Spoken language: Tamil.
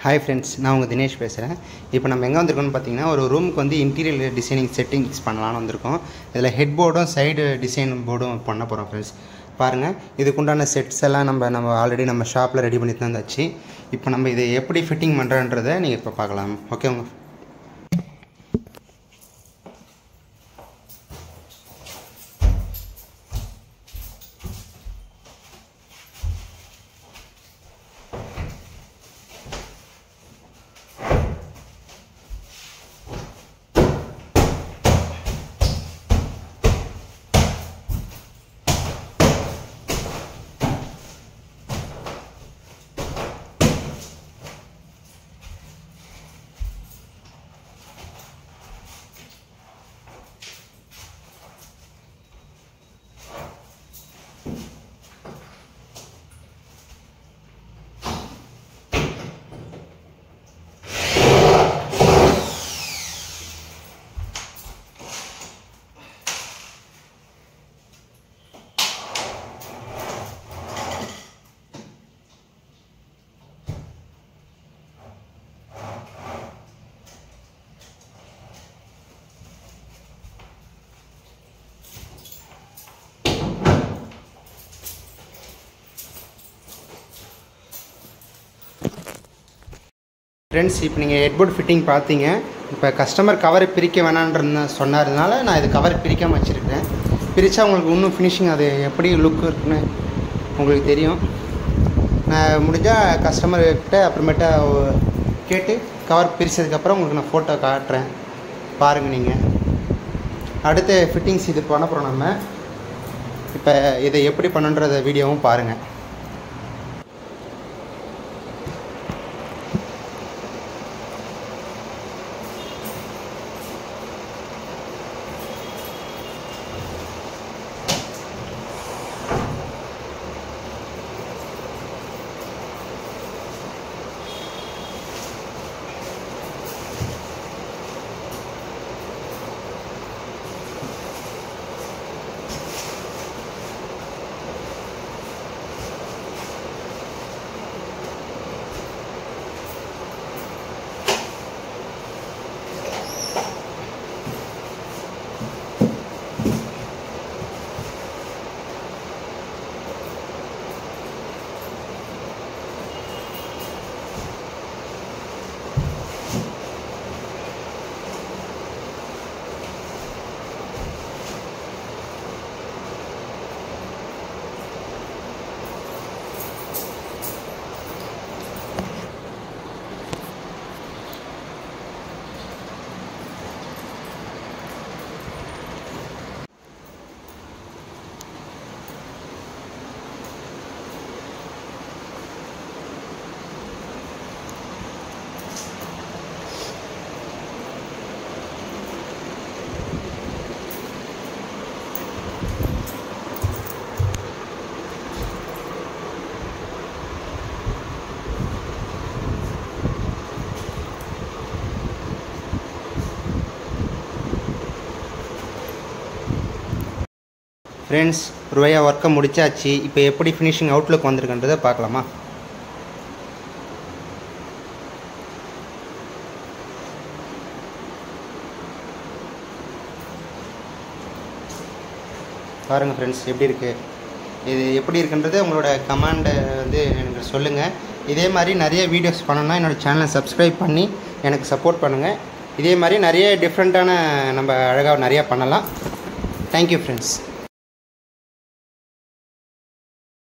ஹாய் ஃப்ரெண்ட்ஸ் நான் உங்கள் தினேஷ் பேசுகிறேன் இப்போ நம்ம எங்கே வந்திருக்கோம்னு பார்த்தீங்கன்னா ஒரு ரூமுக்கு வந்து இன்டீரியர் டிசைனிங் செட்டிங்ஸ் பண்ணலாம்னு வந்திருக்கோம் இதில் ஹெட் போர்டும் சைடு டிசைன் போர்டும் பண்ண போகிறோம் ஃப்ரெண்ட்ஸ் பாருங்கள் இதுக்குண்டான செட்ஸ் எல்லாம் நம்ம நம்ம ஆல்ரெடி நம்ம ஷாப்பில் ரெடி பண்ணி தந்தாச்சு இப்போ நம்ம இதை எப்படி ஃபிட்டிங் பண்ணுறன்றதை நீங்கள் இப்போ பார்க்கலாம் ஓகே உங்க ஃப்ரெண்ட்ஸ் இப்போ நீங்கள் ஹெட்போர்ட் ஃபிட்டிங் பார்த்தீங்க இப்போ கஸ்டமர் கவர் பிரிக்க வேணான்ற சொன்னார்னால நான் இது கவர் பிரிக்காமல் வச்சுருக்கேன் பிரித்தா உங்களுக்கு இன்னும் ஃபினிஷிங் அது எப்படி லுக் இருக்குன்னு உங்களுக்கு தெரியும் நான் முடிஞ்சால் கஸ்டமர்கிட்ட அப்புறமேட்டா கேட்டு கவர் பிரித்ததுக்கப்புறம் உங்களுக்கு நான் ஃபோட்டோ காட்டுறேன் பாருங்கள் நீங்கள் அடுத்த ஃபிட்டிங்ஸ் இது பண்ண போகிறோம் நம்ம இப்போ இதை எப்படி பண்ணுன்றத வீடியோவும் பாருங்கள் ஃப்ரெண்ட்ஸ் ஒரு வழியா ஒர்க்கை முடிச்சாச்சு இப்போ எப்படி ஃபினிஷிங் அவுட்லுக் வந்திருக்குன்றதை பார்க்கலாமா பாருங்கள் ஃப்ரெண்ட்ஸ் எப்படி இருக்குது இது எப்படி இருக்குன்றது உங்களோட கமாண்டை வந்து எனக்கு சொல்லுங்கள் இதே மாதிரி நிறைய வீடியோஸ் பண்ணணும்னா என்னோடய சேனலை சப்ஸ்கிரைப் பண்ணி எனக்கு சப்போர்ட் பண்ணுங்கள் இதே மாதிரி நிறைய டிஃப்ரெண்ட்டான நம்ம அழகாக நிறையா பண்ணலாம் தேங்க்யூ ஃப்ரெண்ட்ஸ்